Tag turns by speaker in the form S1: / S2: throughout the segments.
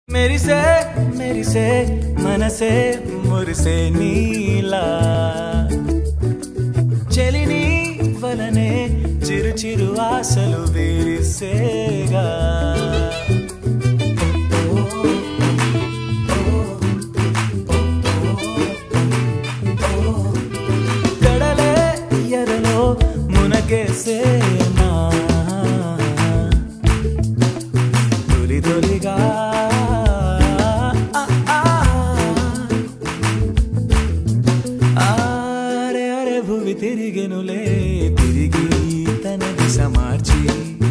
S1: మెరిసే మెరిసే మనసే మురిసే నీలా చెలిని వలనే చిరు చిరు ఆశలు విరిసేగా కడలే ఎరలో మునగేసేనా తొలి తొలిగా ఆ, ఆ, ఆ. అరే అరే భూమి తిరిగెనులే తిరిగి తన దిశ మార్చి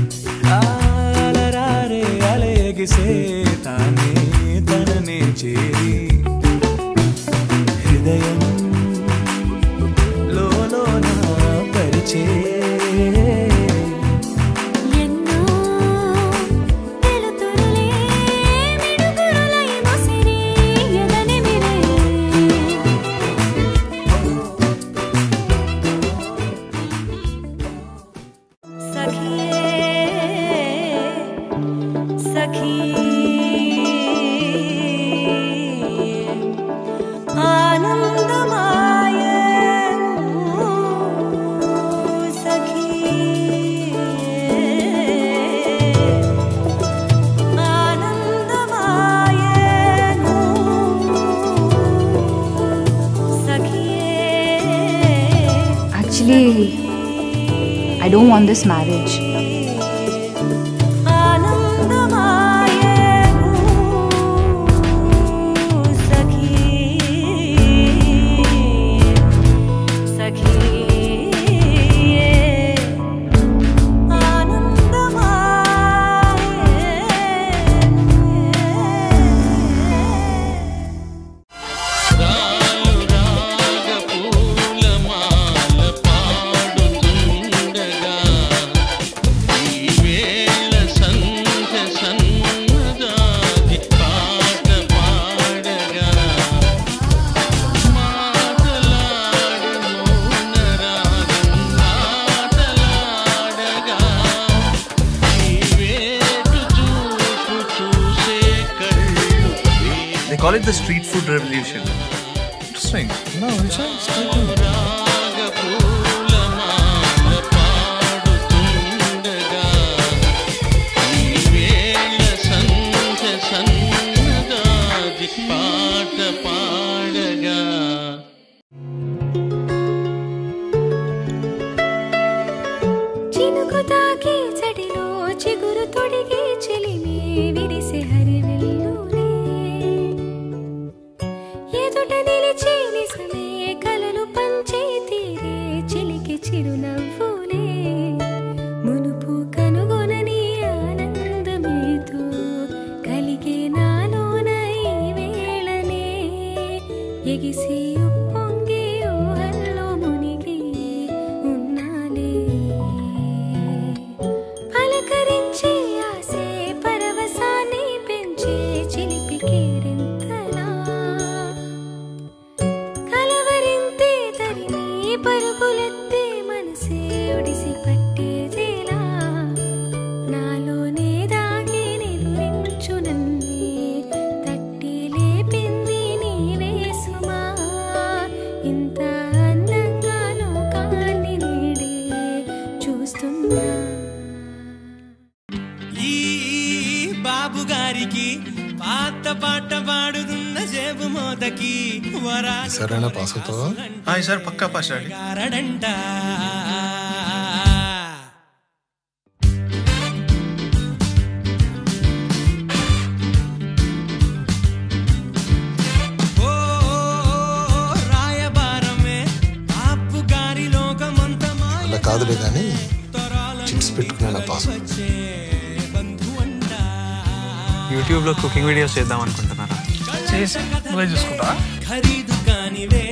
S1: అలరారే అలయగిసే తానే తననే చేరి హృదయం లోలోన పరిచే
S2: ఎన్నో తెలుతురులే మిడుగురులై ముసిరి ఎదనిమిరే సఖియే సఖీ ఆనందమాయ సఖీ ఆనందమాయ సఖియే
S3: Actually, I don't want this marriage.
S4: They call it the street food revolution. Interesting. No, it's not. It's quite good.
S2: చినుకు తాకి చడిలో చిగురు తొడిగి చెలిమి విరిసే హరివెల్లులే ఎదుట నిలిచి నిజమే కలలు పంచే తీరే చిలికి చిరునవ్వులే మునుపు కనుగొనని ఆనందమేతో కలిగే నాలోన ఈ వేళనే ఎగిసి ఉప్పొంగి ఊహల్లో మునిగి ఉన్నాలే పలకరించే ఆసే పరవశాన్ని పెంచే చిలిపి కేరింతలా కలవరింతే తరిమి పరుగులెత్తే మనసే ఒడిసి పట్టేదేలా నాలోనే దాగి నిదురించు నన్నే తట్టి లేపింది నీవే సుమా ఇంత అందంగా లోకాన్ని నేడే చూస్తున్నా
S1: ఈ బాబు గారికి పాత పాట పాడుతున్న జేబు మోతకి వరాలు
S5: సరేనా పాస్ అవుతావా
S4: హాయ్ సార్ పక్కా పాస్ అండి
S1: గారడంట ఓ రాయబారమే బాపు గారి లోకమంత
S5: అలా కాదులే కానీ చిట్స్ పెట్టుకున్నా పాస్
S6: యూట్యూబ్లో కుకింగ్ వీడియోస్ చేద్దాం అనుకుంటున్నారా
S4: చేసి నువ్వే చూసుకుంటా
S1: ఖరీదు కానివే